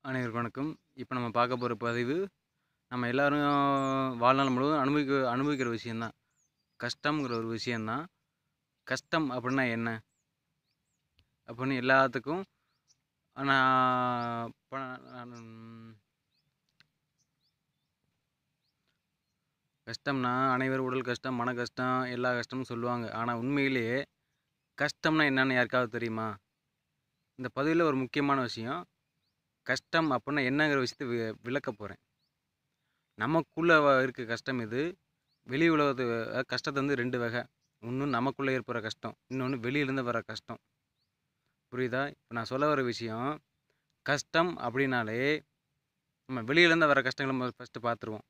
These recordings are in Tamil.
அனைவருக்கும் வணக்கம் இப்போ நம்ம பார்க்க போகிற பதிவு நம்ம எல்லாரும் வாழ்நாள் முழுவதும் அனுபவிக்க அனுபவிக்கிற விஷயந்தான் கஷ்டம்ங்கிற ஒரு விஷயந்தான் கஷ்டம் அப்படின்னா என்ன அப்படின்னு எல்லாத்துக்கும் நான் இப்போ நான் கஷ்டம்னா அனைவரும் உடல் கஷ்டம் மன கஷ்டம் எல்லா கஷ்டமும் சொல்லுவாங்க ஆனால் உண்மையிலேயே கஷ்டம்னா என்னன்னு யாருக்காவது தெரியுமா இந்த பதிவில் ஒரு முக்கியமான விஷயம் கஷ்டம் அப்படின்னா என்னங்கிற விஷயத்தை வி விளக்க போகிறேன் நமக்குள்ளே இருக்க கஷ்டம் இது வெளி உலகத்து அதாவது கஷ்டத்தை வந்து ரெண்டு வகை ஒன்று நமக்குள்ளே ஏற்படுற கஷ்டம் இன்னொன்று வெளியிலேருந்து வர கஷ்டம் புரியுதா இப்போ நான் சொல்ல வர விஷயம் கஷ்டம் அப்படின்னாலே நம்ம வெளியிலேருந்து வர கஷ்டங்களை நம்ம ஃபஸ்ட்டு பார்த்துருவோம்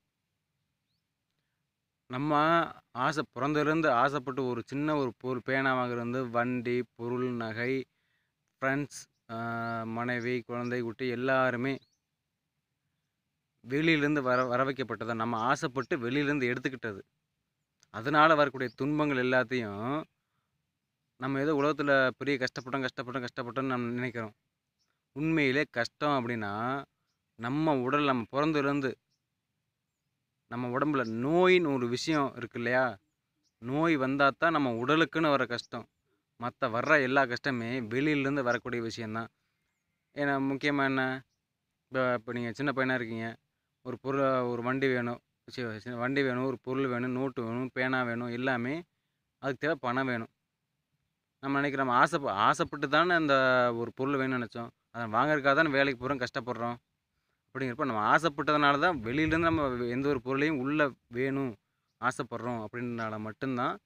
நம்ம ஆசை பிறந்ததுலேருந்து ஆசைப்பட்டு ஒரு சின்ன ஒரு பொருள் பேனா வாங்குறது வண்டி பொருள் நகை ஃப்ரெண்ட்ஸ் மனைவி குழந்தை குட்டி எல்லாருமே வெளியிலேருந்து வர வர வைக்கப்பட்டதை நம்ம ஆசைப்பட்டு வெளியிலேருந்து எடுத்துக்கிட்டது அதனால் வரக்கூடிய துன்பங்கள் எல்லாத்தையும் நம்ம ஏதோ உலகத்தில் பெரிய கஷ்டப்பட்டோம் கஷ்டப்பட்டோம் கஷ்டப்பட்டோம்னு நம்ம நினைக்கிறோம் உண்மையிலே கஷ்டம் அப்படின்னா நம்ம உடல் நம்ம பிறந்ததுலேருந்து நம்ம உடம்புல நோயின்னு ஒரு விஷயம் இருக்கு இல்லையா நோய் வந்தால் தான் நம்ம உடலுக்குன்னு வர கஷ்டம் மற்ற வர்ற எல்லா கஷ்டமே வெளியிலேருந்து வரக்கூடிய விஷயந்தான் ஏன்னா முக்கியமாக என்ன இப்போ இப்போ நீங்கள் சின்ன பையனாக இருக்கீங்க ஒரு பொருள் ஒரு வண்டி வேணும் சி- சி- வண்டி வேணும் ஒரு பொருள் வேணும் நோட்டு வேணும் பேனா வேணும் எல்லாமே அதுக்கு தேவை பணம் வேணும் நம்ம நினைக்கிறோம் நம்ம ஆசை ஆசைப்பட்டு தானே அந்த ஒரு பொருள் வேணும்னு நினச்சோம் அதை வாங்குறதுக்காக தானே வேலைக்கு போகிறோம் கஷ்டப்படுறோம் அப்படிங்கிறப்ப நம்ம ஆசைப்பட்டதுனால தான் வெளியிலேருந்து நம்ம எந்த ஒரு பொருளையும் உள்ளே வேணும் ஆசைப்படுறோம் அப்படின்றனால மட்டும்தான்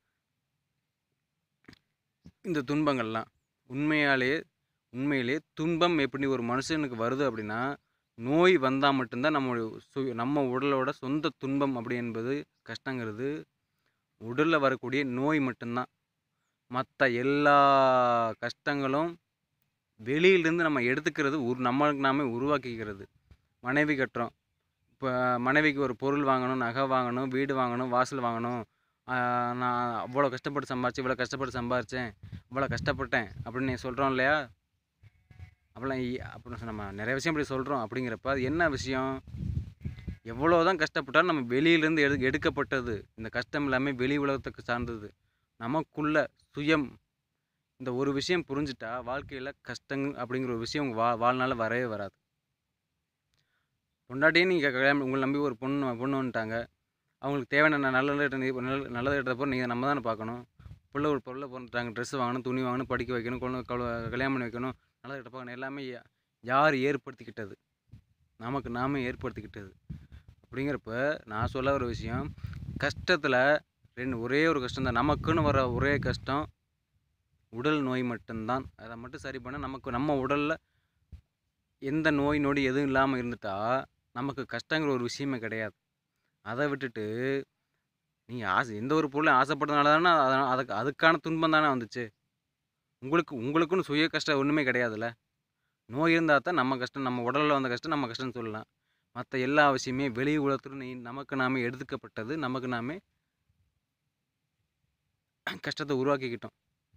இந்த துன்பங்கள்லாம் உண்மையாலே உண்மையிலே துன்பம் எப்படி ஒரு மனுஷனுக்கு வருது அப்படின்னா நோய் வந்தால் மட்டும்தான் நம்மளுடைய சு நம்ம உடலோட சொந்த துன்பம் அப்படி என்பது கஷ்டங்கிறது உடலில் வரக்கூடிய நோய் மட்டும்தான் மற்ற எல்லா கஷ்டங்களும் வெளியிலேருந்து நம்ம எடுத்துக்கிறது உரு நம்மளுக்கு நாமே உருவாக்கிக்கிறது மனைவி கட்டுறோம் இப்போ மனைவிக்கு ஒரு பொருள் வாங்கணும் நகை வாங்கணும் வீடு வாங்கணும் வாசல் வாங்கணும் ஆஹ் நான் அவ்வளோ கஷ்டப்பட்டு சம்பாரிச்சேன் இவ்வளோ கஷ்டப்பட்டு சம்பாரித்தேன் இவ்வளோ கஷ்டப்பட்டேன் அப்படின்னு சொல்கிறோம் இல்லையா அப்படிலாம் இ- அப்படின்னு சொ- நம்ம நிறைய விஷயம் இப்படி சொல்கிறோம் அப்படிங்கிறப்ப அது என்ன விஷயம் எவ்வளோ தான் கஷ்டப்பட்டாலும் நம்ம வெளியிலேருந்து எடு எடுக்கப்பட்டது இந்த கஷ்டம் எல்லாமே வெளி உலகத்துக்கு சார்ந்தது நமக்குள்ள சுயம் இந்த ஒரு விஷயம் புரிஞ்சுட்டா வாழ்க்கையில் கஷ்டங் அப்படிங்கிற ஒரு விஷயம் உங்க வா வாழ்நாள் வரவே வராது பொண்டாட்டியும் நீங்கள் கல்யாணம் உங்களை நம்பி ஒரு பொண்ணு பொண்ணு வந்துட்டாங்க அவங்களுக்கு தேவையான ந- நல்ல நல்ல நல்லது எடுத்தப்போ நீங்கள் நம்ம தானே பார்க்கணும் பிள்ளை ஒரு பொருளை பிறந்துட்டாங்க ட்ரெஸ் வாங்கணும் துணி வாங்கணும் படிக்க வைக்கணும் குழந்தை கல- கல்யாணம் பண்ணி வைக்கணும் நல்லது எடுத்து பார்க்கணும் எல்லாமே யா- யார் ஏற்படுத்திக்கிட்டது நமக்கு நாமே ஏற்படுத்திக்கிட்டது அப்படிங்கிறப்ப நான் சொல்ல ஒரு விஷயம் கஷ்டத்தில் ரெண்டு ஒரே ஒரு கஷ்டம் தான் நமக்குன்னு வர ஒரே கஷ்டம் உடல் நோய் மட்டும்தான் அதை மட்டும் சரி பண்ண நமக்கு நம்ம உடலில் எந்த நோய் நொடி எதுவும் இல்லாமல் இருந்துட்டா நமக்கு கஷ்டங்கிற ஒரு விஷயமே கிடையாது அதை விட்டுட்டு நீங்கள் ஆசை எந்த ஒரு பொருளையும் ஆசைப்பட்டதுனால தானே அத- அதுக்கு அதுக்கான துன்பம் தானே வந்துச்சு உங்களுக்கு உங்களுக்குன்னு சுய கஷ்டம் ஒன்றுமே கிடையாதுல்ல நோய் இருந்தால் தான் நம்ம கஷ்டம் நம்ம உடலில் வந்த கஷ்டம் நம்ம கஷ்டம்னு சொல்லலாம் மற்ற எல்லா விஷயமே வெளி உலகத்துல நீ நமக்கு நாமே எடுத்துக்கப்பட்டது நமக்கு நாமே கஷ்டத்தை உருவாக்கிக்கிட்டோம்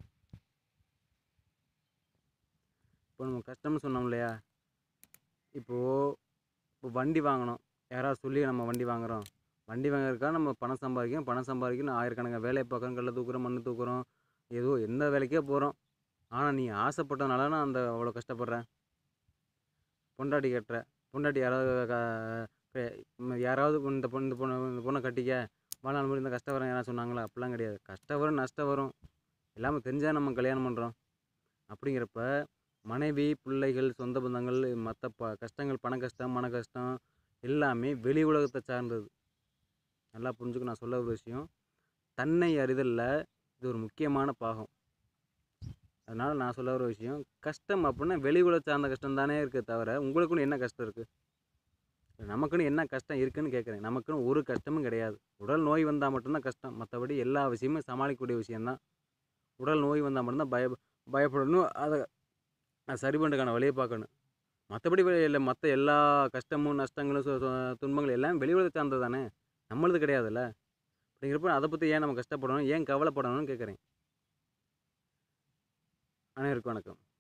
இப்போ நம்ம கஷ்டம்னு சொன்னோம் இல்லையா இப்போது இப்போ வண்டி வாங்கணும் யாராவது சொல்லி நம்ம வண்டி வாங்குறோம் வண்டி வாங்குறதுக்காக நம்ம பணம் சம்பாதிக்கணும் பணம் சம்பாதிக்கணும் ஆயிரக்கணக்கான வேலையை பார்க்குறோம் கல்லை தூக்குறோம் மண்ணு தூக்குறோம் ஏதோ எந்த வேலைக்கே போகிறோம் ஆனால் நீ ஆசைப்பட்டனால நான் அந்த அவ்வளோ கஷ்டப்படுறேன் பொண்டாட்டி கட்டுற பொண்டாட்டி யாராவது க- க- ம், யாராவது இந்த பொண்ணு இந்த பொண்ணு இந்த பொண்ணை கட்டிக்க வாழ்நாள் முறை இந்த கஷ்டம் வரும் யாராவது சொன்னாங்களா அப்படிலாம் கிடையாது கஷ்டம் வரும் நஷ்டம் வரும் எல்லாமே தெரிஞ்சால் நம்ம கல்யாணம் பண்ணுறோம் அப்படிங்கிறப்ப மனைவி பிள்ளைகள் சொந்த பந்தங்கள் மற்ற ப கஷ்டங்கள் பண கஷ்டம் மன கஷ்டம் எல்லாமே வெளி உலகத்தை சார்ந்தது நல்லா புரிஞ்சுக்க நான் சொல்ல ஒரு விஷயம் தன்னை அறிதலில் இது ஒரு முக்கியமான பாகம் அதனால் நான் சொல்ல ஒரு விஷயம் கஷ்டம் அப்படின்னா வெளி உலக சார்ந்த கஷ்டம் தானே இருக்கே தவிர உங்களுக்குன்னு என்ன கஷ்டம் இருக்குது நமக்குன்னு என்ன கஷ்டம் இருக்குன்னு கேட்குறேன் நமக்குன்னு ஒரு கஷ்டமும் கிடையாது உடல் நோய் வந்தால் மட்டும்தான் கஷ்டம் மற்றபடி எல்லா விஷயமும் சமாளிக்கக்கூடிய விஷயந்தான் உடல் நோய் வந்தால் மட்டும்தான் பய பயப்படணும் அதை அதை சரி பண்ணுறதுக்கான வழியை பார்க்கணும் மற்றபடி இல்லை மற்ற எல்லா கஷ்டமும் நஷ்டங்களும் சு- சு- துன்பங்கள் எல்லாம் வெளி உலகத்தை சார்ந்தது தானே நம்மளது கிடையாதுல்ல அப்படிங்கிறப்ப அதை பற்றி ஏன் நம்ம கஷ்டப்படணும் ஏன் கவலைப்படணும்னு கேட்குறேன் அனைவருக்கும் வணக்கம்